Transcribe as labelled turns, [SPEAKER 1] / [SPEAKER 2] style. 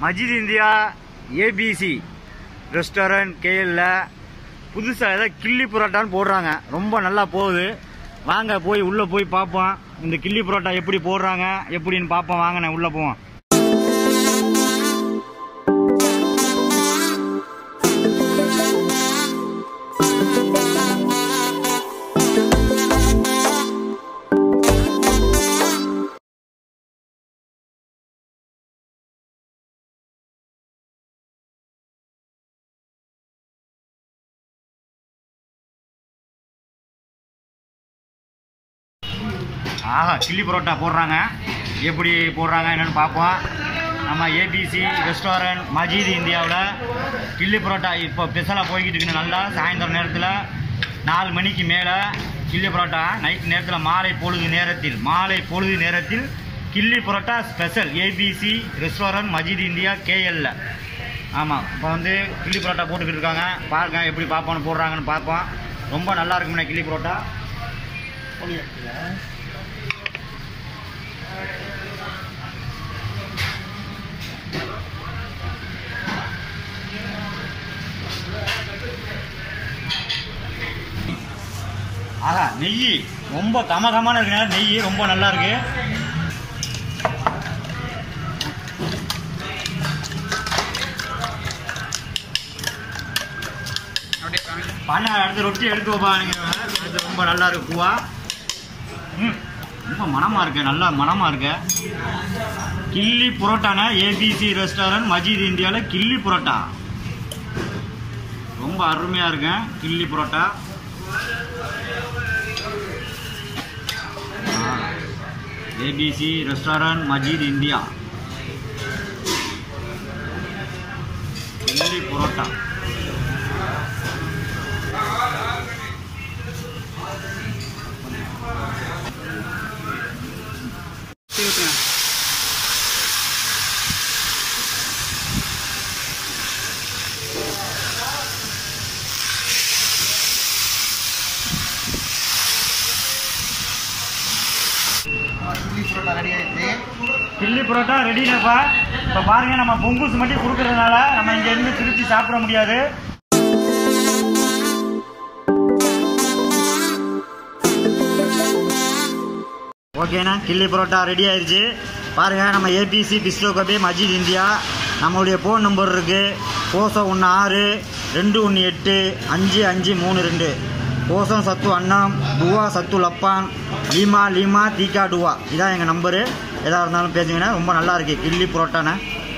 [SPEAKER 1] Majid India ABC restaurant கேஎல்ல புதுசாக ஏதோ கிள்ளி புரோட்டான்னு போடுறாங்க ரொம்ப நல்லா போகுது வாங்க போய் உள்ளே போய் பார்ப்போம் இந்த கிள்ளி புரோட்டா எப்படி போடுறாங்க எப்படின்னு பார்ப்போம் வாங்க நான் உள்ளே போவோம் ஆஹா சில்லி பரோட்டா போடுறாங்க எப்படி போடுறாங்க என்னன்னு பார்ப்போம் நம்ம ஏபிசி ரெஸ்டாரண்ட் மஜீத் இந்தியாவில் கில்லி பரோட்டா இப்போ ஸ்பெஷலாக போய்கிட்டு இருக்குன்னு நல்லா சாயந்தரம் நேரத்தில் நாலு மணிக்கு மேலே கில்லி பரோட்டா நைட் நேரத்தில் மாலை பொழுது நேரத்தில் மாலை பொழுது நேரத்தில் கில்லி parotta special ABC restaurant Majeed India கேஎல்ல ஆமாம் இப்போ வந்து கில்லி பரோட்டா போட்டுக்கிட்டு இருக்காங்க பாருங்க எப்படி பார்ப்போன்னு போடுறாங்கன்னு பார்ப்போம் ரொம்ப நல்லா இருக்கும்ண்ணே கில்லி பரோட்டா ஆஹா நெய் ரொம்ப கமகமான இருக்குண்ணே நெய் ரொம்ப நல்லா இருக்கு பண்ண அடுத்து ரொட்டி எடுத்து வைப்பா நீங்கள் அது ரொம்ப நல்லா இருக்கு பூவா ம் ரொம்ப மனமாக இருக்கு நல்லா மனமாக இருக்கு கில்லி புரோட்டானா ஏபிசி ரெஸ்டாரண்ட் மஜீத் இந்தியாவில் கில்லி புரோட்டா ரொம்ப அருமையாக இருக்கேன் கில்லி parotta ABC restaurant Majeed India கில்லி புரோட்டா
[SPEAKER 2] சில்லி புரோட்டா ரெடி ஆயிடுச்சு
[SPEAKER 1] கில்லி புரோட்டா ரெடினப்பா இப்போ பாருங்க நம்ம பொங்குஸ் மட்டும் கொடுக்கறதுனால நம்ம இங்க இருந்து திருச்சி சாப்பிட முடியாது ஓகேண்ணா கில்லி புரோட்டா ரெடி ஆயிடுச்சு பாருங்க நம்ம ABC bistro cafe Majid India நம்மளுடைய ஃபோன் நம்பர் இருக்கு கோசம் ஒன்று ஆறு ரெண்டு ஒன்று எட்டு அஞ்சு அஞ்சு மூணு ரெண்டு கோசம் சத்து அண்ணம் டுவா சத்து லப்பான் லீமா லீமா தீக்கா டுவா இதான் எங்கள் நம்பரு எதாக இருந்தாலும் பேசுங்கண்ணா ரொம்ப நல்லா இருக்கு கில்லி புரோட்டாண்ணே